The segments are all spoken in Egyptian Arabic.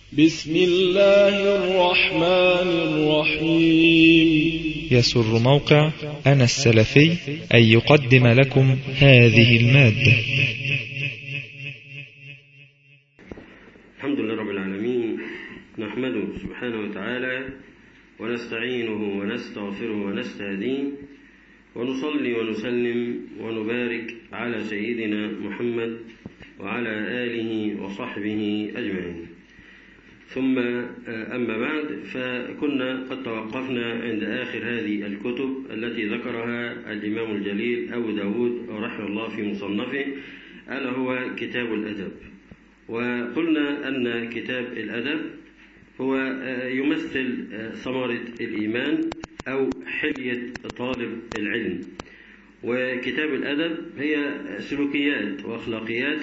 بسم الله الرحمن الرحيم يسر موقع أنا السلفي أن يقدم لكم هذه المادة الحمد لله رب العالمين نحمده سبحانه وتعالى ونستعينه ونستغفره ونستهديه ونصلي ونسلم ونبارك على سيدنا محمد وعلى آله وصحبه أجمعين ثم أما بعد فكنا قد توقفنا عند آخر هذه الكتب التي ذكرها الإمام الجليل أبو داود رحمه الله في مصنفه ألا هو كتاب الأدب وقلنا أن كتاب الأدب هو يمثل ثمرة الإيمان أو حلية طالب العلم وكتاب الأدب هي سلوكيات وأخلاقيات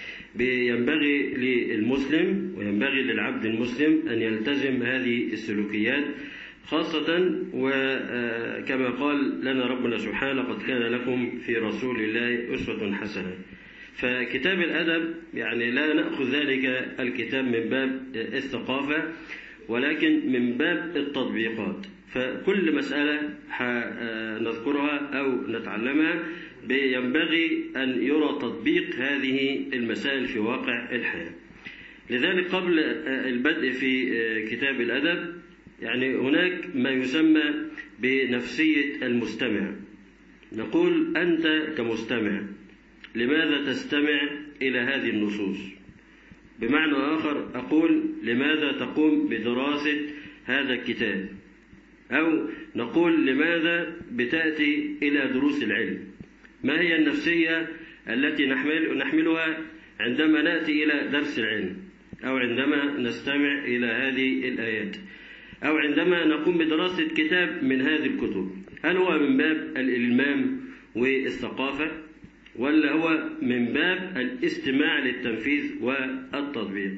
ينبغي للمسلم وينبغي للعبد المسلم أن يلتزم هذه السلوكيات خاصة وكما قال لنا ربنا سبحانه قد كان لكم في رسول الله أسوة حسنة فكتاب الأدب يعني لا نأخذ ذلك الكتاب من باب الثقافة ولكن من باب التطبيقات فكل مسألة نذكرها أو نتعلمها ينبغي أن يرى تطبيق هذه المسائل في واقع الحياة لذلك قبل البدء في كتاب الأدب يعني هناك ما يسمى بنفسية المستمع نقول أنت كمستمع لماذا تستمع إلى هذه النصوص بمعنى آخر أقول لماذا تقوم بدراسة هذا الكتاب أو نقول لماذا بتأتي إلى دروس العلم ما هي النفسية التي نحمل نحملها عندما نأتي إلى درس العلم أو عندما نستمع إلى هذه الآيات أو عندما نقوم بدراسة كتاب من هذه الكتب هل هو من باب الإلمام والثقافة ولا هو من باب الاستماع للتنفيذ والتطبيق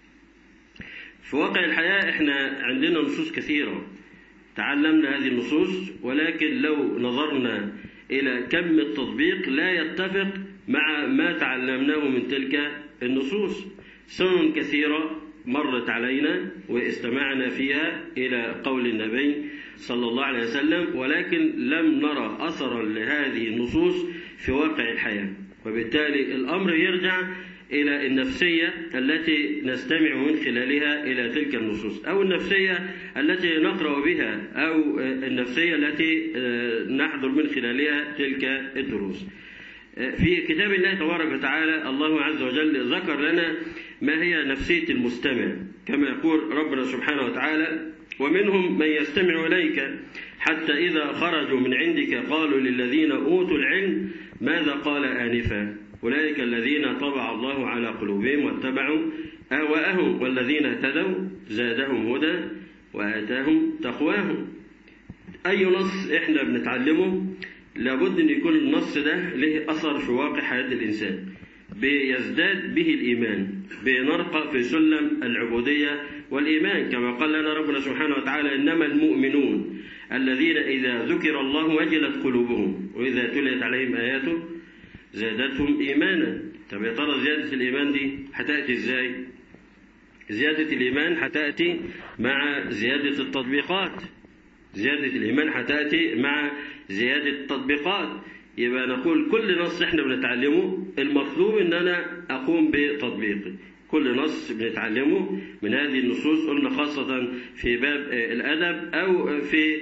في واقع الحياة احنا عندنا نصوص كثيرة تعلمنا هذه النصوص ولكن لو نظرنا إلى كم التطبيق لا يتفق مع ما تعلمناه من تلك النصوص سنن كثيرة مرت علينا واستمعنا فيها إلى قول النبي صلى الله عليه وسلم ولكن لم نرى أثرا لهذه النصوص في واقع الحياة وبالتالي الأمر يرجع إلى النفسية التي نستمع من خلالها إلى تلك النصوص أو النفسية التي نقرأ بها أو النفسية التي نحضر من خلالها تلك الدروس في كتاب الله تبارك وتعالى الله عز وجل ذكر لنا ما هي نفسية المستمع كما يقول ربنا سبحانه وتعالى ومنهم من يستمع إليك حتى إذا خرجوا من عندك قالوا للذين أوتوا العلم ماذا قال آنفا أولئك الذين طبع الله على قلوبهم واتبعوا أهواءهم والذين اهتدوا زادهم هدى وآتاهم تقواهم أي نص إحنا بنتعلمه لابد أن يكون النص ده له أثر في واقع حياة الإنسان بيزداد به الإيمان بنرقى في سلم العبودية والإيمان كما قال لنا ربنا سبحانه وتعالى إنما المؤمنون الذين إذا ذكر الله وجلت قلوبهم وإذا تليت عليهم آياته زادتهم إيمانا طب يا ترى زيادة الإيمان دي هتأتي إزاي؟ زيادة الإيمان هتأتي مع زيادة التطبيقات زيادة الإيمان هتأتي مع زيادة التطبيقات يبقى نقول كل نص احنا بنتعلمه المطلوب ان انا اقوم بتطبيقه كل نص بنتعلمه من هذه النصوص قلنا خاصة في باب الأدب أو في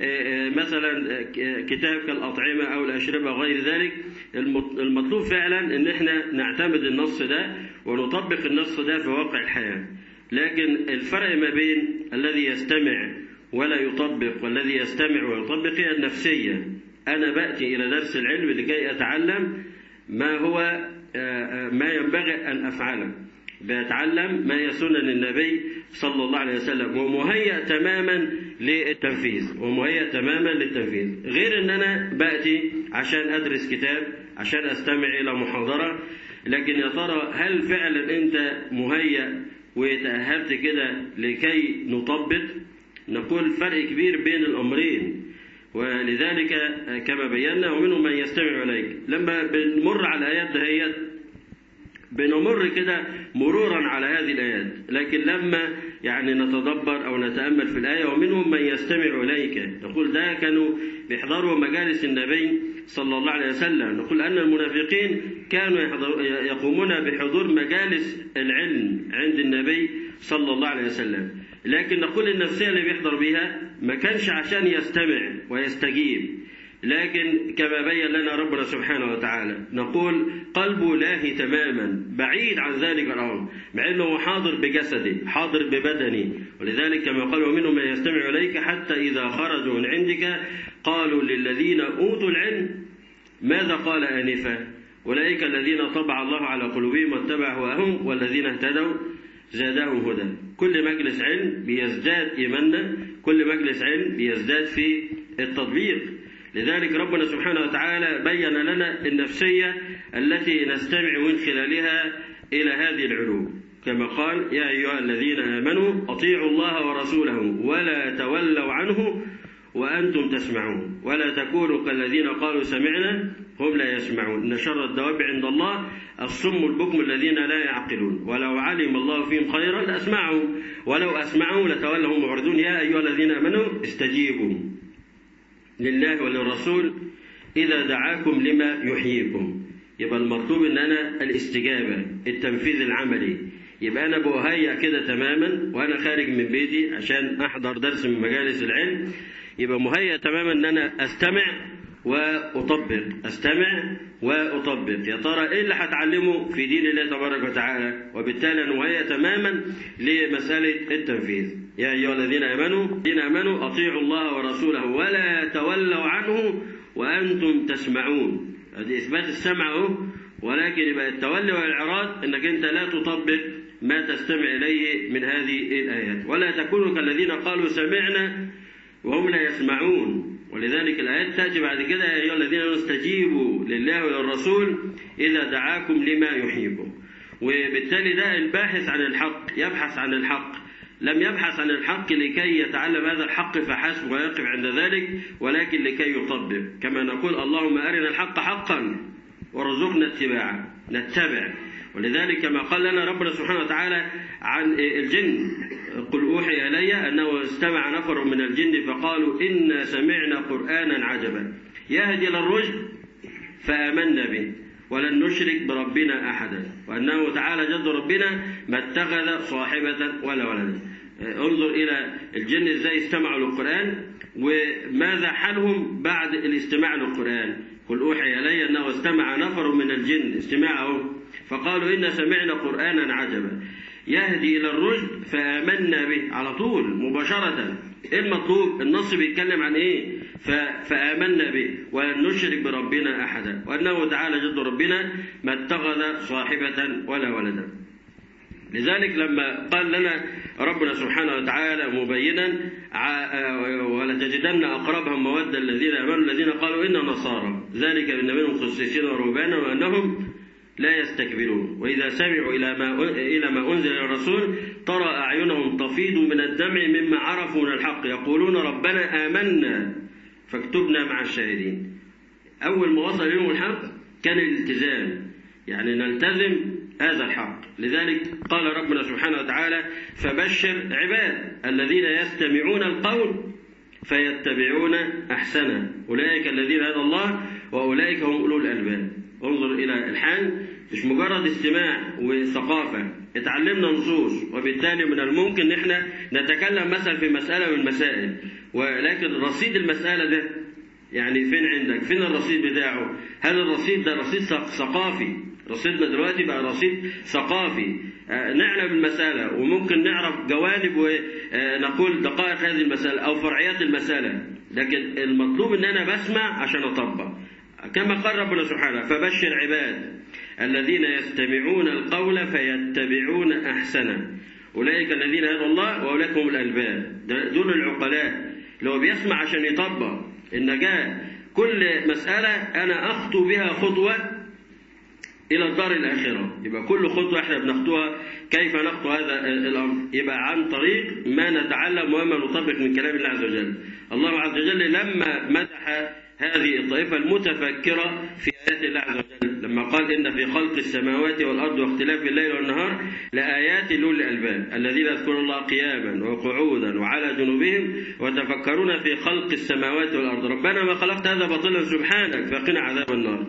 مثلا كتاب كالأطعمة أو الأشربة وغير ذلك المطلوب فعلا أن احنا نعتمد النص ده ونطبق النص ده في واقع الحياة لكن الفرق ما بين الذي يستمع ولا يطبق والذي يستمع ويطبق هي النفسية أنا بأتي إلى درس العلم لكي أتعلم ما هو ما ينبغي أن أفعله بيتعلم ما هي سنن النبي صلى الله عليه وسلم ومهيأ تماما للتنفيذ ومهيأ تماما للتنفيذ غير ان انا باتي عشان ادرس كتاب عشان استمع الى محاضره لكن يا ترى هل فعلا انت مهيأ وتأهبت كده لكي نطبق نقول فرق كبير بين الامرين ولذلك كما بينا ومنهم من يستمع اليك لما بنمر على الايات دهيت بنمر كده مرورا على هذه الآيات لكن لما يعني نتدبر أو نتأمل في الآية ومنهم من يستمع إليك نقول ده كانوا بيحضروا مجالس النبي صلى الله عليه وسلم نقول أن المنافقين كانوا يقومون بحضور مجالس العلم عند النبي صلى الله عليه وسلم لكن نقول النفسية اللي بيحضر بيها ما كانش عشان يستمع ويستجيب لكن كما بين لنا ربنا سبحانه وتعالى نقول قلبه لاهي تماما بعيد عن ذلك الامر مع انه حاضر بجسده حاضر ببدنه ولذلك كما قال ومنهم من يستمع اليك حتى اذا خرجوا من عندك قالوا للذين اوتوا العلم ماذا قال انفا اولئك الذين طبع الله على قلوبهم واتبعوا هواهم والذين اهتدوا زادهم هدى كل مجلس علم بيزداد ايماننا كل مجلس علم بيزداد في التطبيق لذلك ربنا سبحانه وتعالى بين لنا النفسية التي نستمع من خلالها إلى هذه العلوم كما قال يا أيها الذين آمنوا أطيعوا الله ورسوله ولا تولوا عنه وأنتم تسمعون ولا تكونوا كالذين قالوا سمعنا هم لا يسمعون إن شر الدواب عند الله الصم البكم الذين لا يعقلون ولو علم الله فيهم خيرا لأسمعهم ولو أسمعوا لتولوا معرضون يا أيها الذين آمنوا استجيبوا لله وللرسول إذا دعاكم لما يحييكم يبقى المطلوب ان انا الاستجابه التنفيذ العملي يبقى انا بهيأ كده تماما وانا خارج من بيتي عشان احضر درس من مجالس العلم يبقى مهيأ تماما ان انا استمع واطبق استمع واطبق يا ترى ايه اللي هتعلمه في دين الله تبارك وتعالى وبالتالي انا مهيأ تماما لمساله التنفيذ يا ايها الذين امنوا الذين امنوا اطيعوا الله ورسوله ولا تولوا عنه وانتم تسمعون هذه اثبات السمع اهو ولكن يبقى التولي والاعراض انك انت لا تطبق ما تستمع اليه من هذه الايات ولا تكونوا كالذين قالوا سمعنا وهم لا يسمعون ولذلك الآيات تأتي بعد كده يا أيها الذين استجيبوا لله وللرسول إذا دعاكم لما يحييكم وبالتالي ده الباحث عن الحق يبحث عن الحق لم يبحث عن الحق لكي يتعلم هذا الحق فحسب ويقف عند ذلك ولكن لكي يطبق كما نقول اللهم أرنا الحق حقا وارزقنا اتباعه نتبع ولذلك كما قال لنا ربنا سبحانه وتعالى عن الجن قل أوحي إلي أنه استمع نفر من الجن فقالوا إنا سمعنا قرآنا عجبا يهدي إلى الرشد فآمنا به ولن نشرك بربنا أحدا وأنه تعالى جد ربنا ما اتخذ صاحبة ولا ولدا انظر إلى الجن إزاي استمعوا للقرآن وماذا حالهم بعد الاستماع للقرآن قل أوحي إلي أنه استمع نفر من الجن استماعه فقالوا إنا سمعنا قرآنا عجبا يهدي إلى الرشد فآمنا به على طول مباشرة إيه المطلوب النص بيتكلم عن إيه فآمنا به ولن نشرك بربنا أحدا وأنه تعالى جد ربنا ما اتخذ صاحبة ولا ولدا لذلك لما قال لنا ربنا سبحانه وتعالى مبينا ولتجدن اقربهم موده الذين امنوا الذين قالوا انا نصارى ذلك بان منهم قسيسين ورهبانا وانهم لا يستكبرون واذا سمعوا الى ما الى ما انزل الى الرسول ترى اعينهم تفيض من الدمع مما عرفوا من الحق يقولون ربنا امنا فاكتبنا مع الشاهدين اول ما وصل اليهم الحق كان الالتزام يعني نلتزم هذا الحق لذلك قال ربنا سبحانه وتعالى فبشر عباد الذين يستمعون القول فيتبعون احسنه اولئك الذين هدى الله واولئك هم اولو الالباب انظر الى الحال مش مجرد استماع وثقافه اتعلمنا نصوص وبالتالي من الممكن ان احنا نتكلم مثلا في مساله من المسائل ولكن رصيد المساله ده يعني فين عندك فين الرصيد بتاعه هل الرصيد ده رصيد ثقافي رصيدنا دلوقتي بقى رصيد ثقافي آه نعلم المسألة وممكن نعرف جوانب ونقول دقائق هذه المسألة أو فرعيات المسألة لكن المطلوب أن أنا بسمع عشان أطبق كما قال ربنا سبحانه فبشر عباد الذين يستمعون القول فيتبعون أحسنه أولئك الذين هدى الله وأولئك هم الألباب دول العقلاء لو بيسمع عشان يطبق النجاة كل مسألة أنا أخطو بها خطوة إلى الدار الآخرة يبقى كل خطوة إحنا بنخطوها كيف نخطو هذا الأمر يبقى عن طريق ما نتعلم وما نطبق من كلام الله عز وجل الله عز وجل لما مدح هذه الطائفة المتفكرة في آيات الله عز وجل لما قال إن في خلق السماوات والأرض واختلاف الليل والنهار لآيات لأولي الألباب الذين يذكرون الله قياما وقعودا وعلى جنوبهم وتفكرون في خلق السماوات والأرض ربنا ما خلقت هذا باطلا سبحانك فقنا عذاب النار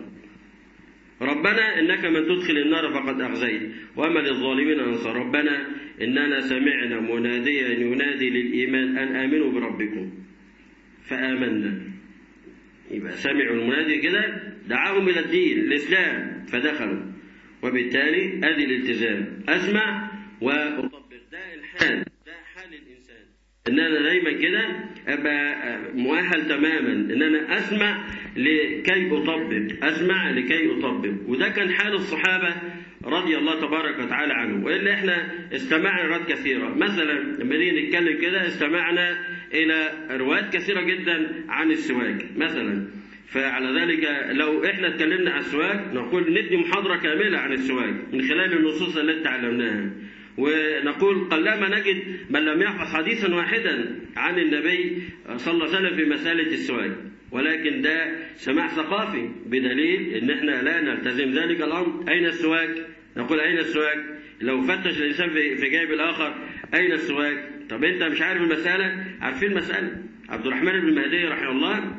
ربنا إنك من تدخل النار فقد أخزيت وما للظالمين أنصار ربنا إننا سمعنا مناديا ينادي للإيمان أن آمنوا بربكم فآمنا يبقى سمعوا المنادي كده دعاهم إلى الدين الإسلام فدخلوا وبالتالي أدي الالتزام أسمع وأطبق ده الحال ده حال الإنسان إن أنا دايما كده أبقى مؤهل تماما إن أنا أسمع لكي أطبق أسمع لكي أطبق وده كان حال الصحابة رضي الله تبارك وتعالى عنهم وإلا إحنا استمعنا روايات كثيرة مثلا لما نيجي نتكلم كده استمعنا إلى روايات كثيرة جدا عن السواك مثلا فعلى ذلك لو احنا اتكلمنا عن السواك نقول ندي محاضرة كاملة عن السواك من خلال النصوص التي تعلمناها ونقول قلما نجد من لم يحفظ حديثا واحدا عن النبي صلى الله عليه وسلم في مسألة السواك ولكن ده سماع ثقافي بدليل ان احنا لا نلتزم ذلك الامر اين السواك نقول اين السواك لو فتش الانسان في في جيب الاخر اين السواك طب انت مش عارف المساله عارفين المساله عبد الرحمن بن مهدي رحمه الله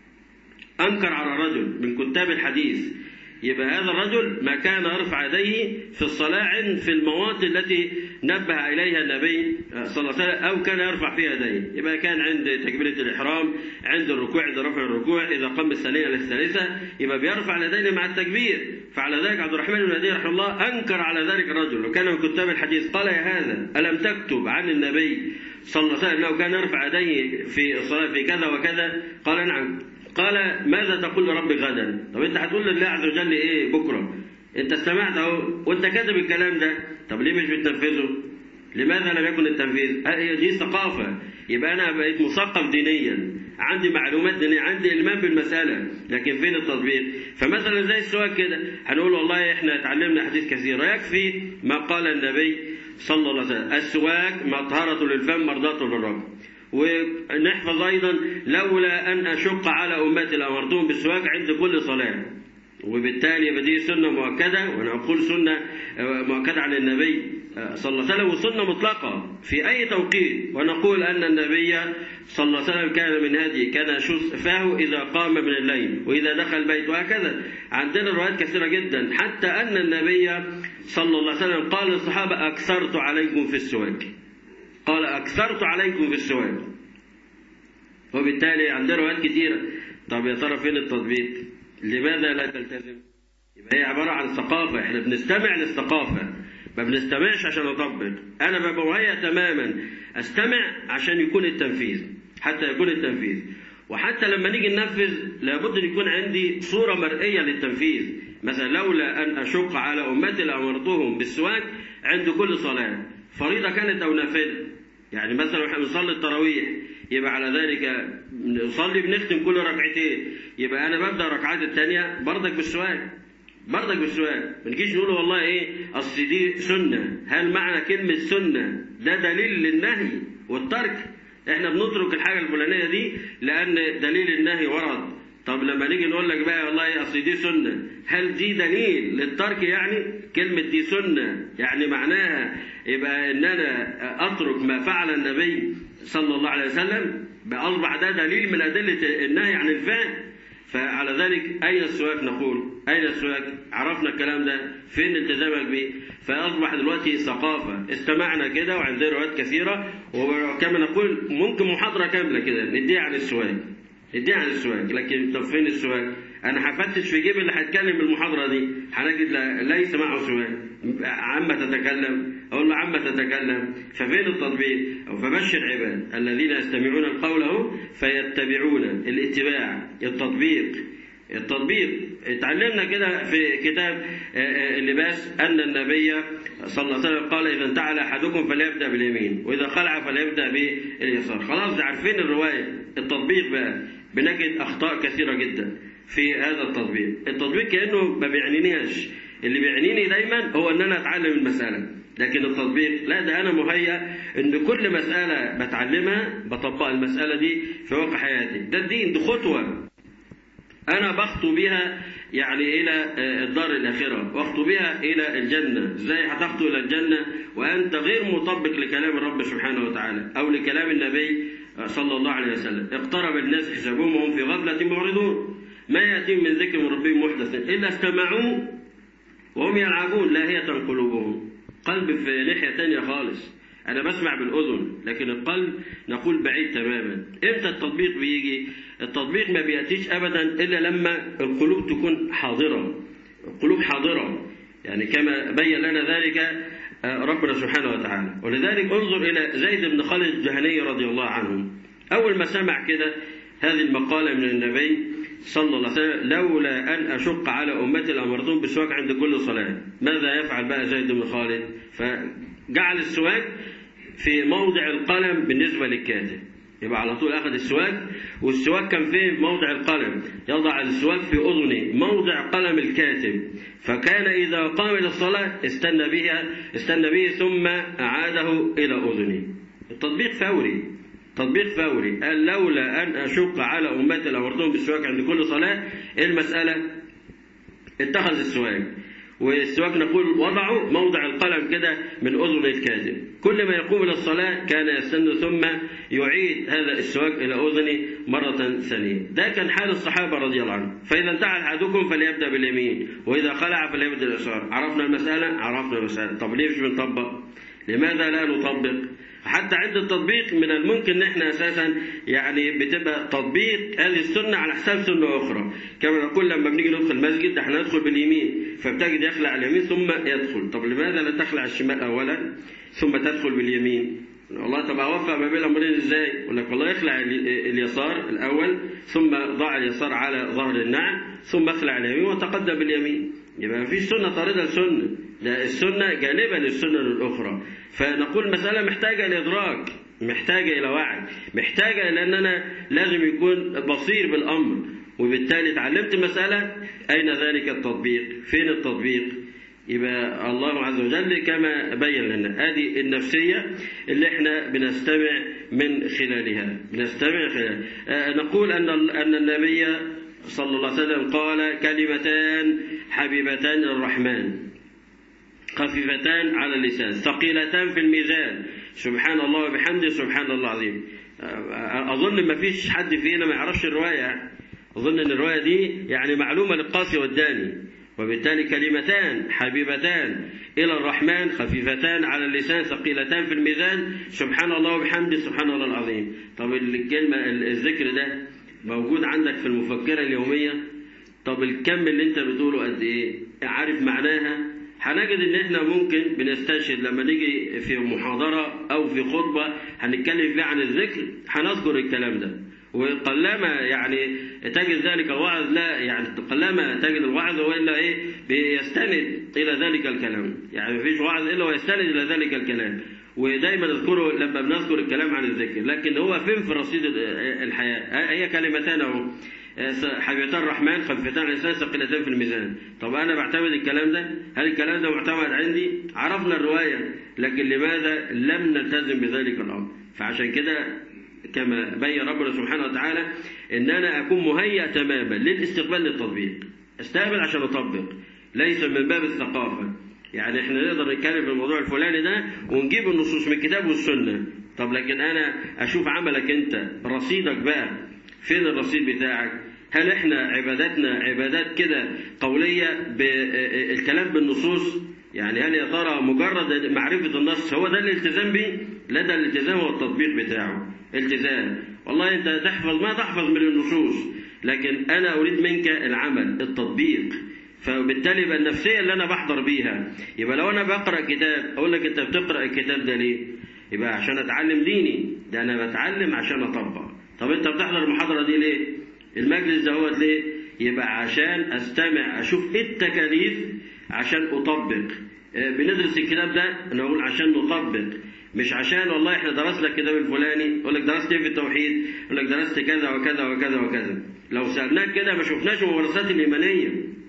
انكر على رجل من كتاب الحديث يبقى هذا الرجل ما كان يرفع يديه في الصلاة في المواطن التي نبه إليها النبي صلى الله عليه وسلم أو كان يرفع فيها يديه يبقى كان عند تكبيرة الإحرام عند الركوع عند رفع الركوع إذا قام الثانية للثالثة يبقى بيرفع اليدين مع التكبير فعلى ذلك عبد الرحمن بن مهدي رحمه الله أنكر على ذلك الرجل وكان من كتاب الحديث قال يا هذا ألم تكتب عن النبي صلى الله عليه وسلم أنه كان يرفع يديه في الصلاة في كذا وكذا قال نعم قال ماذا تقول لربك غدا طب انت هتقول لله عز وجل ايه بكره انت استمعت اهو وانت كاتب الكلام ده طب ليه مش بتنفذه لماذا لم يكن التنفيذ هي دي ثقافة يبقى أنا بقيت مثقف دينيا عندي معلومات دينية عندي إلمام بالمسألة لكن فين التطبيق فمثلا زي السؤال كده هنقول والله إحنا اتعلمنا حديث كثير يكفي ما قال النبي صلى الله عليه وسلم السواك مطهرة للفم مرضاة للرب ونحفظ أيضا لولا أن أشق على أمتي لأمرتهم بالسواك عند كل صلاة وبالتالي يبقى دي سنة مؤكدة وأنا أقول سنة مؤكدة عن النبي صلى الله عليه وسلم وسنة مطلقة في أي توقيت ونقول أن النبي صلى الله عليه وسلم كان من هدي كان يشوس فاه إذا قام من الليل وإذا دخل البيت وهكذا عندنا روايات كثيرة جدا حتى أن النبي صلى الله عليه وسلم قال للصحابة أكثرت عليكم في السواك قال أكثرت عليكم في السواك وبالتالي عندنا روايات كثيرة طب يا ترى فين التطبيق لماذا لا تلتزم يبقى هي عبارة عن ثقافة احنا بنستمع للثقافة ما بنستمعش عشان اطبق انا ببقى مهيأ تماما استمع عشان يكون التنفيذ حتى يكون التنفيذ وحتى لما نيجي ننفذ لابد ان يكون عندي صورة مرئية للتنفيذ مثلا لولا ان اشق على امتي لامرتهم بالسواك عند كل صلاة فريضة كانت او نافلة يعني مثلا احنا بنصلي التراويح يبقى على ذلك نصلي بنختم كل ركعتين يبقى انا ببدا الركعات الثانيه برضك بالسواك برضك بالسواك ما نجيش نقول والله ايه اصل دي سنه هل معنى كلمه سنه ده دليل للنهي والترك احنا بنترك الحاجه الفلانيه دي لان دليل النهي ورد طب لما نيجي نقول لك بقى والله اصل دي سنه هل دي دليل للترك يعني كلمه دي سنه يعني معناها يبقى ان انا اترك ما فعل النبي صلى الله عليه وسلم بأصبح ده دليل من أدلة النهي عن الفعل فعلى ذلك أين السواك نقول أين السواك عرفنا الكلام ده فين التزامك به فأصبح دلوقتي ثقافة استمعنا كده وعندنا روايات كثيرة وكما نقول ممكن محاضرة كاملة كده نديها عن السواك نديها عن السواك لكن طب فين السواك أنا هفتش في جيب اللي هيتكلم بالمحاضرة دي هنجد ليس معه سواك عما تتكلم أقول له عما تتكلم ففين التطبيق أو فبشر عباد الذين يستمعون القول اهو فيتبعون الاتباع التطبيق التطبيق اتعلمنا كده في كتاب اللباس أن النبي صلى الله عليه وسلم قال إذا انتعل أحدكم فليبدأ باليمين وإذا خلع فليبدأ باليسار خلاص عارفين الرواية التطبيق بقى بنجد أخطاء كثيرة جدا في هذا التطبيق التطبيق كأنه ما بيعنينيش اللي بيعنيني دايما هو ان انا اتعلم المساله لكن التطبيق لا ده انا مهيأ ان كل مساله بتعلمها بطبق المساله دي في واقع حياتي ده الدين دي خطوه أنا بخطو بها يعني إلى الدار الآخرة واخطو بها إلى الجنة إزاي هتخطو إلى الجنة وأنت غير مطبق لكلام الرب سبحانه وتعالى أو لكلام النبي صلى الله عليه وسلم اقترب الناس حسابهم وهم في غفلة معرضون ما يأتيهم من ذكر من ربهم محدث إلا استمعوه وهم يلعبون لاهية قلوبهم قلب في ناحية تانية خالص أنا بسمع بالأذن لكن القلب نقول بعيد تماما إمتى التطبيق بيجي التطبيق ما بيأتيش أبدا إلا لما القلوب تكون حاضرة القلوب حاضرة يعني كما بين لنا ذلك ربنا سبحانه وتعالى ولذلك انظر إلى زيد بن خالد الجهني رضي الله عنه أول ما سمع كده هذه المقالة من النبي صلى الله عليه وسلم لولا أن أشق على أمتي لأمرتهم بالسواك عند كل صلاة ماذا يفعل بقى زيد بن خالد فجعل السواك في موضع القلم بالنسبة للكاتب يبقى على طول أخذ السواك والسواك كان فين في موضع القلم يضع السواك في أذنه موضع قلم الكاتب فكان إذا قام إلى الصلاة استنى بها استنى به ثم أعاده إلى أذنه التطبيق فوري تطبيق فوري قال لولا أن أشق على أمتي لأمرتهم بالسواك عند كل صلاة المسألة اتخذ السواك والسواك نقول وضعه موضع القلم كده من أذن الكاذب كل ما يقوم إلى الصلاة كان يستن ثم يعيد هذا السواك إلى أذنه مرة ثانية ده كان حال الصحابة رضي الله عنهم فإذا انتهى أحدكم فليبدأ باليمين وإذا خلع فليبدأ باليسار عرفنا المسألة عرفنا المسألة طب ليه مش بنطبق لماذا لا نطبق حتى عند التطبيق من الممكن ان احنا اساسا يعني بتبقى تطبيق هذه السنه على حساب سنه اخرى كما نقول لما بنيجي ندخل المسجد احنا ندخل باليمين فبتجد يخلع اليمين ثم يدخل طب لماذا لا تخلع الشمال اولا ثم تدخل باليمين والله طب اوفق ما بين الامرين ازاي يقول لك والله اخلع اليسار الاول ثم ضع اليسار على ظهر النعل ثم اخلع اليمين وتقدم باليمين يبقى ما فيش سنه طارده لسنه ده السنه جانبا للسنن الاخرى فنقول المساله محتاجه لادراك محتاجه الى وعي محتاجه الى ان انا لازم يكون بصير بالامر وبالتالي اتعلمت مساله اين ذلك التطبيق فين التطبيق يبقى الله عز وجل كما بين لنا هذه النفسية اللي احنا بنستمع من خلالها بنستمع خلالها آه نقول أن أن النبي صلى الله عليه وسلم قال كلمتان حبيبتان الرحمن خفيفتان على اللسان ثقيلتان في الميزان سبحان الله وبحمده سبحان الله العظيم آه أظن ما فيش حد فينا ما يعرفش الرواية أظن أن الرواية دي يعني معلومة للقاسي والداني وبالتالي كلمتان حبيبتان إلى الرحمن خفيفتان على اللسان ثقيلتان في الميزان سبحان الله وبحمده سبحان الله العظيم طب الكلمة الذكر ده موجود عندك في المفكرة اليومية طب الكم اللي انت بتقوله قد ايه عارف معناها هنجد ان احنا ممكن بنستشهد لما نيجي في محاضرة او في خطبة هنتكلم فيها عن الذكر هنذكر الكلام ده وقلما يعني تجد ذلك الوعظ لا يعني قلما تجد الوعظ والا ايه بيستند الى ذلك الكلام يعني مفيش وعظ الا ويستند الى ذلك الكلام ودايما نذكره لما بنذكر الكلام عن الذكر لكن هو فين في رصيد الحياه هي كلمتان اهو حبيبتان الرحمن خفيفتان على اللسان ثقيلتان في الميزان طب انا بعتمد الكلام ده هل الكلام ده معتمد عندي عرفنا الروايه لكن لماذا لم نلتزم بذلك الامر فعشان كده كما بين ربنا سبحانه وتعالى ان انا اكون مهيأ تماما للاستقبال للتطبيق استقبل عشان اطبق ليس من باب الثقافه يعني احنا نقدر نتكلم في الموضوع الفلاني ده ونجيب النصوص من الكتاب والسنه طب لكن انا اشوف عملك انت رصيدك بقى فين الرصيد بتاعك هل احنا عباداتنا عبادات كده قوليه بالكلام بالنصوص يعني هل يا ترى مجرد معرفه النص هو ده الالتزام به لا ده الالتزام هو التطبيق بتاعه التزام والله انت تحفظ ما تحفظ من النصوص لكن انا اريد منك العمل التطبيق فبالتالي يبقى النفسيه اللي انا بحضر بيها يبقى لو انا بقرا كتاب اقول لك انت بتقرا الكتاب ده ليه يبقى عشان اتعلم ديني ده انا بتعلم عشان اطبق طب انت بتحضر المحاضره دي ليه المجلس ده هو ليه يبقى عشان استمع اشوف ايه التكاليف عشان اطبق بندرس الكتاب ده نقول عشان نطبق مش عشان والله احنا درسنا الكتاب الفلاني يقول لك درست ايه في التوحيد يقول لك درست كذا وكذا وكذا وكذا لو سالناك كده ما شفناش الممارسات الايمانيه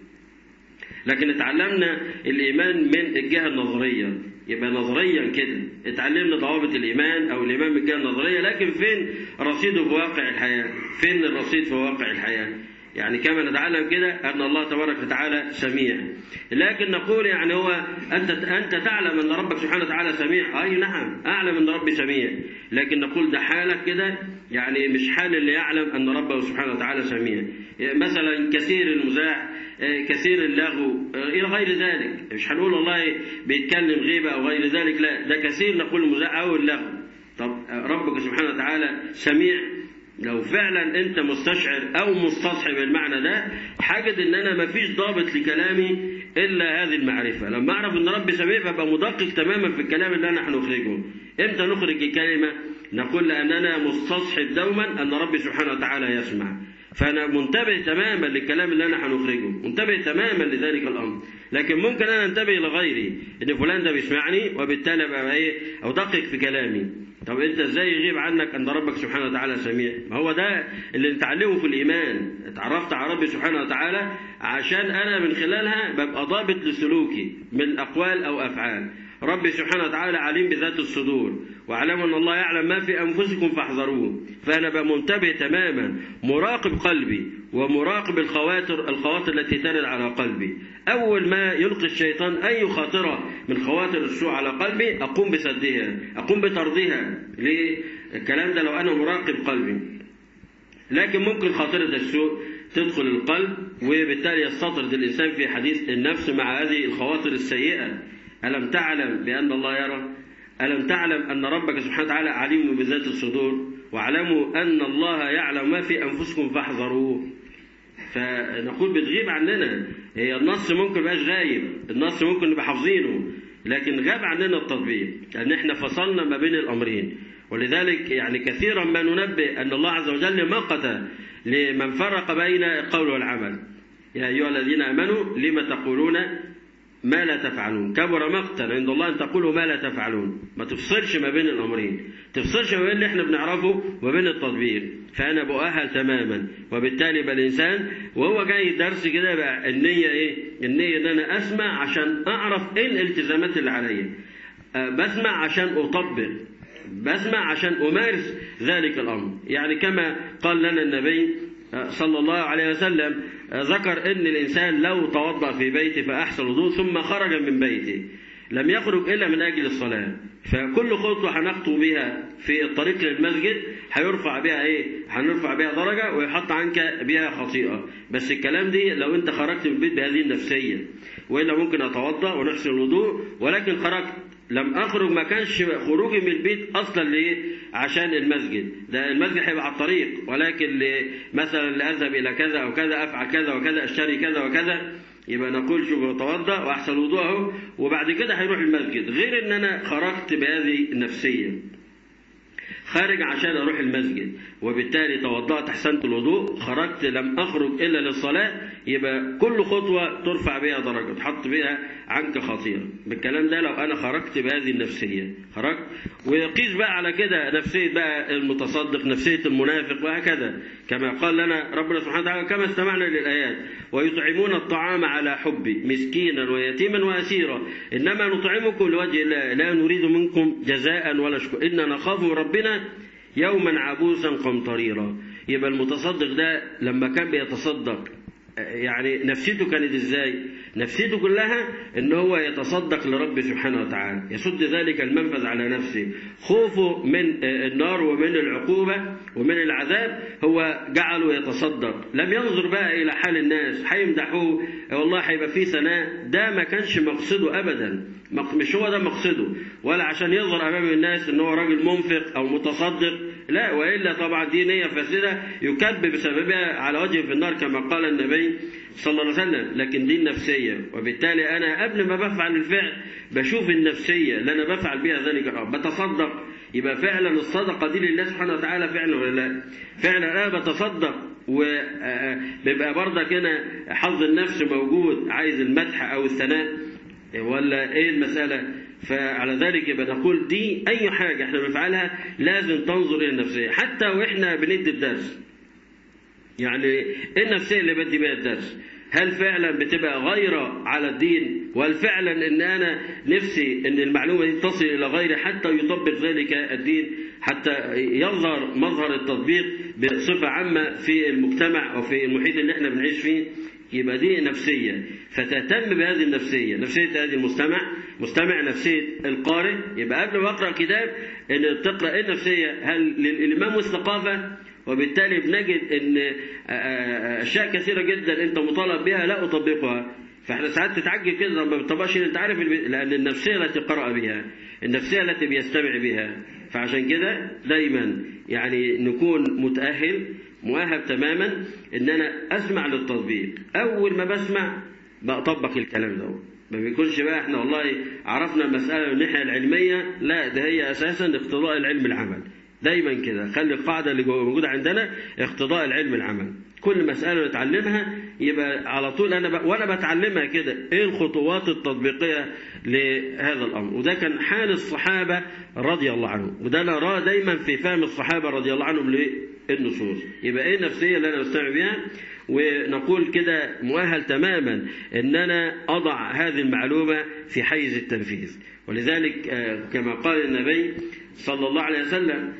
لكن اتعلمنا الايمان من الجهه النظريه يبقى نظريا كده اتعلمنا ضوابط الايمان او الايمان من الجهه النظريه لكن فين رصيده في واقع الحياه فين الرصيد في واقع الحياه يعني كما نتعلم كده أن الله تبارك وتعالى سميع لكن نقول يعني هو أنت أنت تعلم أن ربك سبحانه وتعالى سميع أي نعم أعلم أن ربي سميع لكن نقول ده حالك كده يعني مش حال اللي يعلم أن ربه سبحانه وتعالى سميع مثلا كثير المزاح كثير اللغو إلى غير ذلك مش هنقول والله بيتكلم غيبة أو غير ذلك لا ده كثير نقول المزاح أو اللغو طب ربك سبحانه وتعالى سميع لو فعلا انت مستشعر او مستصحب المعنى ده حاجد ان انا ما فيش ضابط لكلامي الا هذه المعرفه لما اعرف ان ربي سميع فابقى مدقق تماما في الكلام اللي انا هنخرجه امتى نخرج الكلمه نقول لاننا مستصحب دوما ان ربي سبحانه وتعالى يسمع فانا منتبه تماما للكلام اللي انا هنخرجه منتبه تماما لذلك الامر لكن ممكن انا انتبه لغيري ان فلان ده بيسمعني وبالتالي ابقى ايه ادقق في كلامي طب انت ازاي يغيب عنك ان ربك سبحانه وتعالى سميع ما هو ده اللي نتعلمه في الايمان اتعرفت على ربي سبحانه وتعالى عشان انا من خلالها ببقى ضابط لسلوكي من اقوال او افعال ربي سبحانه وتعالى عليم بذات الصدور واعلموا ان الله يعلم ما في انفسكم فاحذروه فانا بقى منتبه تماما مراقب قلبي ومراقب الخواطر الخواطر التي ترد على قلبي اول ما يلقي الشيطان اي خاطره من خواطر السوء على قلبي اقوم بسدها اقوم بطردها ليه الكلام ده لو انا مراقب قلبي لكن ممكن خاطره السوء تدخل القلب وبالتالي يستطرد الانسان في حديث النفس مع هذه الخواطر السيئه ألم تعلم بأن الله يرى ألم تعلم أن ربك سبحانه وتعالى عليم بذات الصدور واعلموا أن الله يعلم ما في أنفسكم فاحذروه فنقول بتغيب عننا هي النص ممكن بقاش غايب النص ممكن نبقى حافظينه لكن غاب عننا التطبيق لأن احنا فصلنا ما بين الأمرين ولذلك يعني كثيرا ما ننبه أن الله عز وجل مقت لمن فرق بين القول والعمل يا أيها الذين آمنوا لم تقولون ما لا تفعلون كبر مقتا عند الله ان تقولوا ما لا تفعلون ما تفصلش ما بين الامرين تفصلش ما بين اللي احنا بنعرفه وما بين التطبيق فانا بؤهل تماما وبالتالي بقى الانسان وهو جاي الدرس كده بقى النيه ايه النيه ان انا اسمع عشان اعرف ايه الالتزامات اللي عليا أه بسمع عشان اطبق بسمع عشان امارس ذلك الامر يعني كما قال لنا النبي صلى الله عليه وسلم ذكر ان الانسان لو توضا في بيته فاحسن الوضوء ثم خرج من بيته لم يخرج الا من اجل الصلاه فكل خطوه هنخطو بها في الطريق للمسجد هيرفع بها ايه هنرفع بها درجه ويحط عنك بها خطيئه بس الكلام دي لو انت خرجت من البيت بهذه النفسيه والا ممكن اتوضا ونحسن الوضوء ولكن خرجت لم اخرج ما كانش خروجي من البيت اصلا ليه عشان المسجد ده المسجد هيبقى على الطريق ولكن مثلا لاذهب الى كذا او كذا افعل كذا وكذا اشتري كذا وكذا يبقى نقول شوف اتوضا واحسن الوضوء اهو وبعد كده هيروح المسجد غير ان انا خرجت بهذه النفسيه خارج عشان اروح المسجد وبالتالي توضأت احسنت الوضوء خرجت لم اخرج الا للصلاه يبقى كل خطوه ترفع بها درجه تحط بها عنك خطيره بالكلام ده لو انا خرجت بهذه النفسيه خرجت ويقيس بقى على كده نفسيه بقى المتصدق نفسيه المنافق وهكذا كما قال لنا ربنا سبحانه وتعالى كما استمعنا للايات ويطعمون الطعام على حبه مسكينا ويتيما واسيرا انما نطعمكم لوجه الله لا نريد منكم جزاء ولا شكر انا نخاف من ربنا يوما عبوسا قمطريرا يبقى المتصدق ده لما كان بيتصدق يعني نفسيته كانت ازاي نفسيته كلها ان هو يتصدق لرب سبحانه وتعالى يسد ذلك المنفذ على نفسه خوفه من النار ومن العقوبة ومن العذاب هو جعله يتصدق لم ينظر بقى الى حال الناس هيمدحوه والله هيبقى فيه ثناء ده ما كانش مقصده ابدا مش هو ده مقصده ولا عشان يظهر امام الناس ان هو راجل منفق او متصدق لا والا طبعا دي نيه فاسده يكب بسببها على وجهه في النار كما قال النبي صلى الله عليه وسلم لكن دي النفسيه وبالتالي انا قبل ما بفعل الفعل بشوف النفسيه اللي انا بفعل بها ذلك الامر بتصدق يبقى فعلا الصدقه دي لله سبحانه وتعالى فعلا ولا لا فعلا انا بتصدق وبيبقى برضك هنا حظ النفس موجود عايز المدح او الثناء ولا ايه المساله فعلى ذلك يبقى نقول دي اي حاجه احنا بنفعلها لازم تنظر الى النفسيه حتى واحنا بندي الدرس يعني ايه النفسيه اللي بدي بيها الدرس هل فعلا بتبقى غيرة على الدين وهل فعلا ان انا نفسي ان المعلومة دي تصل الى غيري حتى يطبق ذلك الدين حتى يظهر مظهر التطبيق بصفة عامة في المجتمع وفي المحيط اللي احنا بنعيش فيه يبقى دي نفسية فتهتم بهذه النفسية نفسية هذه المستمع مستمع نفسية القارئ يبقى قبل ما أقرأ كتاب إن تقرأ إيه النفسية هل للإمام والثقافة وبالتالي بنجد ان اشياء كثيره جدا انت مطالب بها لا اطبقها فاحنا ساعات تتعجب كده ما بتطبقش انت عارف لان النفسيه التي قرأ بها النفسيه التي بيستمع بها فعشان كده دايما يعني نكون متأهل مؤهل تماما ان انا اسمع للتطبيق اول ما بسمع بطبق الكلام ده ما بيكونش بقى احنا والله عرفنا المسألة من الناحية العلمية لا ده هي اساسا اقتضاء العلم العمل دايما كده خلي القاعدة اللي موجودة عندنا اقتضاء العلم العمل كل مسألة نتعلمها يبقى على طول أنا ب... وأنا بتعلمها كده إيه الخطوات التطبيقية لهذا الأمر وده كان حال الصحابة رضي الله عنهم وده نراه دايما في فهم الصحابة رضي الله عنهم للنصوص يبقى إيه النفسية اللي أنا بستمع بيها ونقول كده مؤهل تماما ان انا اضع هذه المعلومه في حيز التنفيذ ولذلك كما قال النبي صلى الله عليه وسلم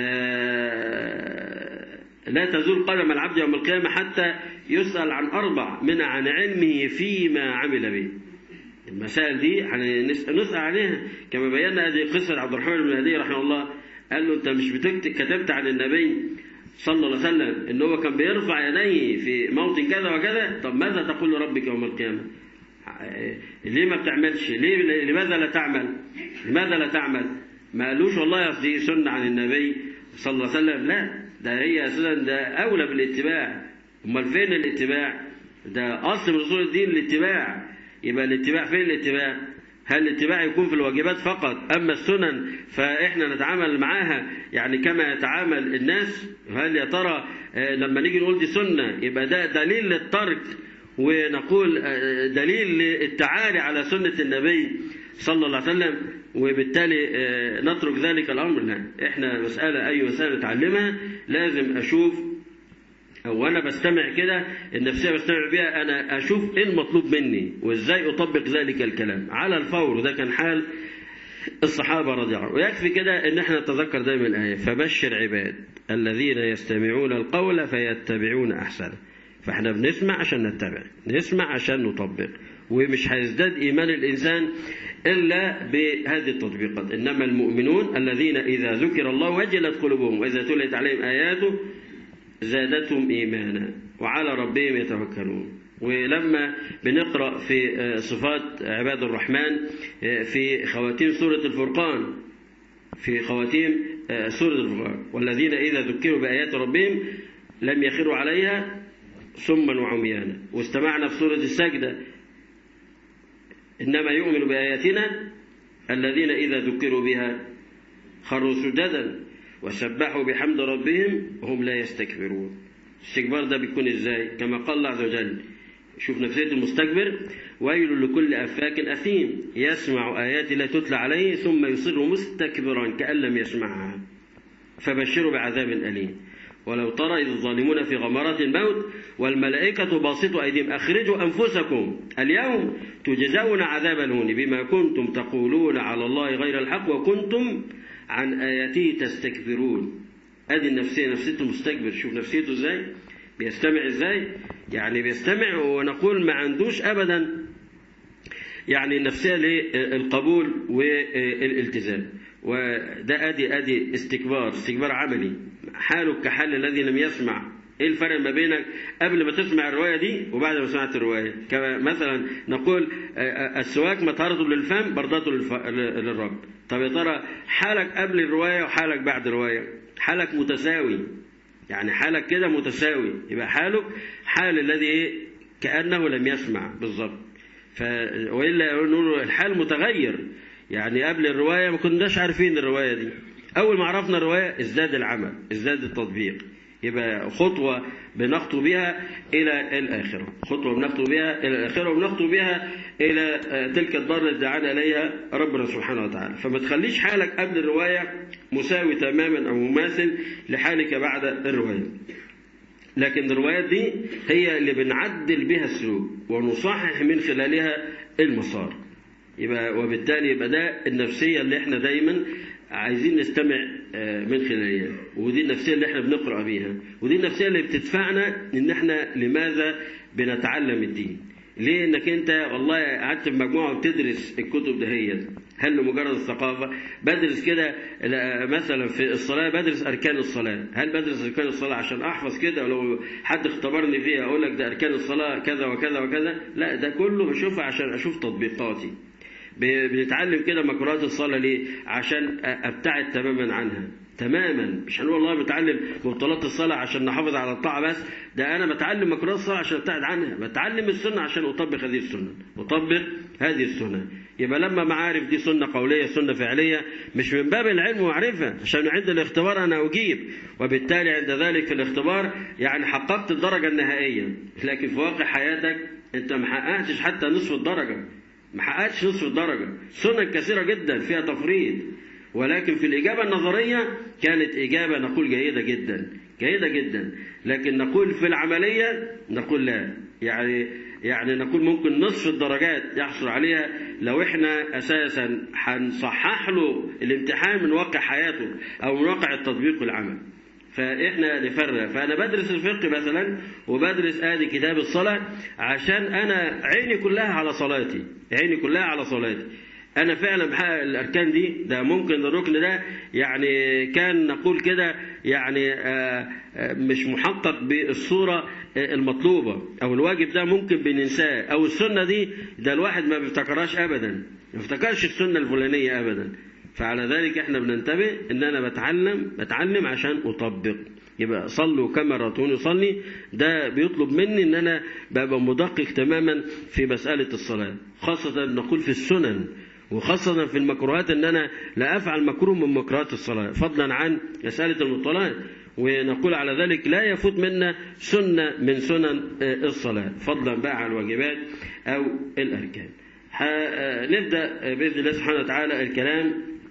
لا تزول قدم العبد يوم القيامة حتى يسأل عن أربع من عن علمه فيما عمل به المسائل دي نسأل عليها كما بينا هذه قصة عبد الرحمن بن هدي رحمه الله قال له أنت مش بتكتب كتبت عن النبي صلى الله عليه وسلم ان هو كان بيرفع يديه في موطن كذا وكذا طب ماذا تقول لربك يوم القيامه ليه ما بتعملش ليه لماذا لا تعمل لماذا لا تعمل ما قالوش والله دي سنه عن النبي صلى الله عليه وسلم لا ده هي اساسا ده اولى بالاتباع امال فين الاتباع ده اصل من اصول الدين الاتباع يبقى الاتباع فين الاتباع هل الاتباع يكون في الواجبات فقط أما السنن فإحنا نتعامل معاها يعني كما يتعامل الناس هل يا ترى لما نيجي نقول دي سنة يبقى ده دليل للترك ونقول دليل للتعالي على سنة النبي صلى الله عليه وسلم وبالتالي نترك ذلك الأمر لا إحنا مسألة أي مسألة نتعلمها لازم أشوف أو أنا بستمع كده النفسية بستمع بيها أنا أشوف إيه المطلوب مني وإزاي أطبق ذلك الكلام على الفور وده كان حال الصحابة رضي الله عنهم ويكفي كده إن إحنا نتذكر دايما الآية فبشر عباد الذين يستمعون القول فيتبعون أحسنه فإحنا بنسمع عشان نتبع نسمع عشان نطبق ومش هيزداد إيمان الإنسان إلا بهذه التطبيقات إنما المؤمنون الذين إذا ذكر الله وجلت قلوبهم وإذا تليت عليهم آياته زادتهم إيمانا وعلى ربهم يتوكلون ولما بنقرأ في صفات عباد الرحمن في خواتيم سورة الفرقان في خواتيم سورة الفرقان والذين إذا ذكروا بآيات ربهم لم يخروا عليها سما وعميانا واستمعنا في سورة السجدة إنما يؤمن بآياتنا الذين إذا ذكروا بها خروا سجدا وسبحوا بحمد ربهم وهم لا يستكبرون الاستكبار ده بيكون ازاي كما قال الله عز وجل شوف نفسية المستكبر ويل لكل أفاك أثيم يسمع آيات لا تتلى عليه ثم يصر مستكبرا كأن لم يسمعها فبشروا بعذاب أليم ولو ترى إذ الظالمون في غمرات الموت والملائكة باسطوا أيديهم أخرجوا أنفسكم اليوم تجزون عذاب الهون بما كنتم تقولون على الله غير الحق وكنتم عن آياته تستكبرون ادي النفسية نفسيته المستكبر شوف نفسيته ازاي بيستمع ازاي يعني بيستمع ونقول ما عندوش ابدا يعني النفسية للقبول والالتزام وده ادي ادي استكبار استكبار عملي حاله كحال الذي لم يسمع ايه الفرق ما بينك قبل ما تسمع الرواية دي وبعد ما سمعت الرواية كما مثلا نقول السواك مطهرة للفم برضته للرب طب يا ترى حالك قبل الرواية وحالك بعد الرواية حالك متساوي يعني حالك كده متساوي يبقى حالك حال الذي ايه كأنه لم يسمع بالظبط ف والا نقول الحال متغير يعني قبل الرواية ما كناش عارفين الرواية دي أول ما عرفنا الرواية ازداد العمل ازداد التطبيق يبقى خطوة بنخطو بها إلى الآخرة خطوة بنخطو بها إلى الآخرة وبنخطو بها إلى تلك الدار التي دعانا إليها ربنا سبحانه وتعالى فما تخليش حالك قبل الرواية مساوي تماما أو مماثل لحالك بعد الرواية لكن الروايات دي هي اللي بنعدل بها السلوك ونصحح من خلالها المسار يبقى وبالتالي يبقى ده النفسية اللي احنا دايما عايزين نستمع من خلالها ودي النفسية اللي احنا بنقرأ بيها ودي النفسية اللي بتدفعنا ان احنا لماذا بنتعلم الدين ليه انك انت والله قعدت في مجموعه بتدرس الكتب دهيت هل لمجرد الثقافه بدرس كده مثلا في الصلاه بدرس اركان الصلاه هل بدرس اركان الصلاه عشان احفظ كده ولو حد اختبرني فيها اقول لك ده اركان الصلاه كذا وكذا وكذا لا ده كله بشوفها عشان اشوف تطبيقاتي بنتعلم كده مكروهات الصلاه ليه عشان ابتعد تماما عنها تماما مش هنقول والله بتعلم مبطلات الصلاة عشان نحافظ على الطاعة بس ده أنا بتعلم مكروهات الصلاة عشان أبتعد عنها بتعلم السنة عشان أطبق هذه السنة أطبق هذه السنة يبقى لما معارف دي سنة قولية سنة فعلية مش من باب العلم ومعرفة عشان عند الاختبار أنا أجيب وبالتالي عند ذلك في الاختبار يعني حققت الدرجة النهائية لكن في واقع حياتك أنت ما حققتش حتى نصف الدرجة ما حققتش نصف الدرجة سنن كثيرة جدا فيها تفريط ولكن في الإجابة النظرية كانت إجابة نقول جيدة جدا جيدة جدا لكن نقول في العملية نقول لا يعني يعني نقول ممكن نصف الدرجات يحصل عليها لو احنا اساسا هنصحح له الامتحان من واقع حياته او من واقع التطبيق والعمل فاحنا نفرق فانا بدرس الفقه مثلا وبدرس ادي كتاب الصلاه عشان انا عيني كلها على صلاتي عيني كلها على صلاتي انا فعلا بحقق الاركان دي ده ممكن الركن ده يعني كان نقول كده يعني مش محقق بالصوره المطلوبه او الواجب ده ممكن بننساه او السنه دي ده الواحد ما بيفتكرهاش ابدا ما بيفتكرش السنه الفلانيه ابدا فعلى ذلك احنا بننتبه ان انا بتعلم بتعلم عشان اطبق يبقى صلوا كما رأيتوني يصلي ده بيطلب مني ان انا ببقى مدقق تماما في مسألة الصلاة خاصة نقول في السنن وخاصة في المكروهات ان انا لا افعل مكروه من مكروهات الصلاة فضلا عن مسألة المطلات ونقول على ذلك لا يفوت منا سنة من سنن الصلاة فضلا بقى عن الواجبات او الاركان نبدأ بإذن الله سبحانه وتعالى الكلام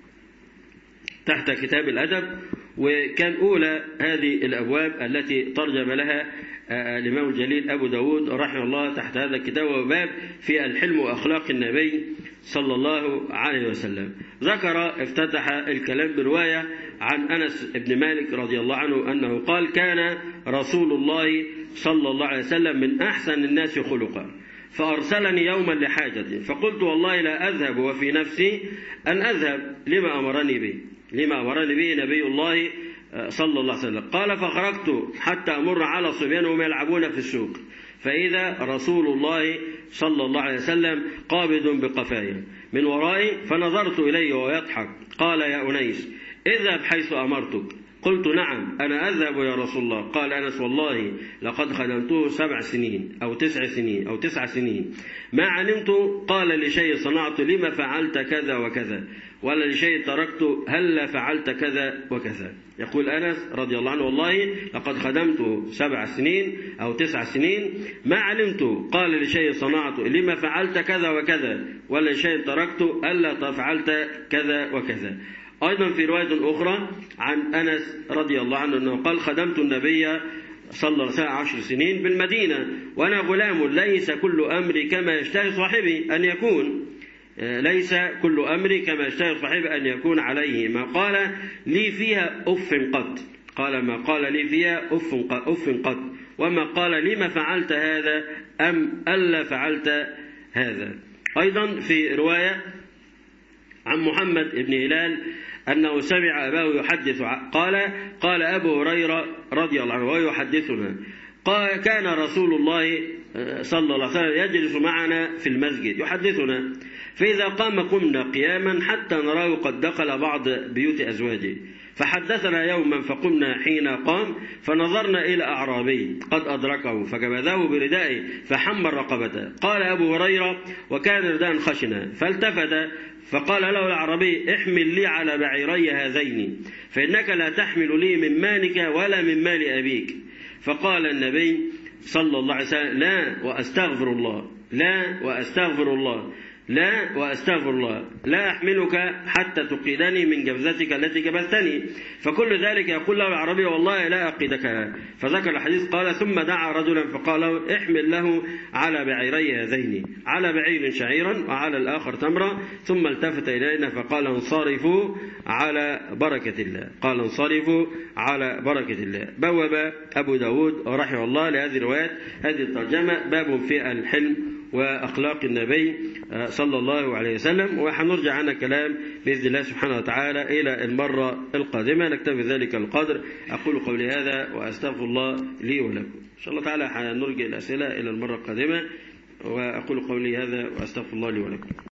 تحت كتاب الأدب وكان أولى هذه الأبواب التي ترجم لها الإمام الجليل أبو داود رحمه الله تحت هذا الكتاب وباب في الحلم وأخلاق النبي صلى الله عليه وسلم ذكر افتتح الكلام برواية عن أنس بن مالك رضي الله عنه أنه قال كان رسول الله صلى الله عليه وسلم من أحسن الناس خلقا فأرسلني يوما لحاجة فقلت والله لا أذهب وفي نفسي أن أذهب لما أمرني به لما أمرني به نبي الله صلى الله عليه وسلم قال فخرجت حتى أمر على صبيان وهم يلعبون في السوق فإذا رسول الله صلى الله عليه وسلم قابض بقفايا من ورائي فنظرت إليه وهو يضحك قال يا أنيس اذهب حيث أمرتك قلت نعم أنا أذهب يا رسول الله قال أنس والله لقد خدمته سبع سنين أو تسع سنين أو تسع سنين ما علمت قال لشيء صنعت لما فعلت كذا وكذا ولا لشيء تركت هل فعلت كذا وكذا يقول أنس رضي الله عنه والله لقد خدمت سبع سنين أو تسع سنين ما علمت قال لشيء صنعت لما فعلت كذا وكذا ولا لشيء تركت ألا فعلت كذا وكذا أيضا في رواية أخرى عن أنس رضي الله عنه أنه قال خدمت النبي صلى الله عليه وسلم عشر سنين بالمدينة وأنا غلام ليس كل أمري كما يشتهي صاحبي أن يكون ليس كل أمري كما يشتهي صاحبي أن يكون عليه ما قال لي فيها أف قط قال ما قال لي فيها أف أف قط وما قال لما فعلت هذا أم ألا فعلت هذا أيضا في رواية عن محمد بن هلال أنه سمع أباه يحدث قال قال أبو هريرة رضي الله عنه ويحدثنا قال كان رسول الله صلى الله عليه وسلم يجلس معنا في المسجد يحدثنا فإذا قام قمنا قياما حتى نراه قد دخل بعض بيوت أزواجه فحدثنا يوما فقمنا حين قام فنظرنا إلى أعرابي قد أدركه فجبذه بردائه فحمل رقبته قال أبو هريرة وكان رداء خشنا فالتفت فقال له العربي احمل لي على بعيري هذين فإنك لا تحمل لي من مالك ولا من مال أبيك فقال النبي صلى الله عليه وسلم لا وأستغفر الله لا وأستغفر الله لا وأستغفر الله لا أحملك حتى تقيدني من جبزتك التي جبزتني فكل ذلك يقول له العربي والله لا أقيدك فذكر الحديث قال ثم دعا رجلا فقال له احمل له على بعيري هذين على بعير شعيرا وعلى الآخر تمرة ثم التفت إلينا فقال انصرفوا على بركة الله قال انصرفوا على بركة الله بوب أبو داود رحمه الله لهذه الروايات هذه الترجمة باب في الحلم وأخلاق النبي صلى الله عليه وسلم وحنرجع عن كلام بإذن الله سبحانه وتعالى إلى المرة القادمة نكتفي ذلك القدر أقول قولي هذا وأستغفر الله لي ولكم إن شاء الله تعالى حنرجع الأسئلة إلى المرة القادمة وأقول قولي هذا وأستغفر الله لي ولكم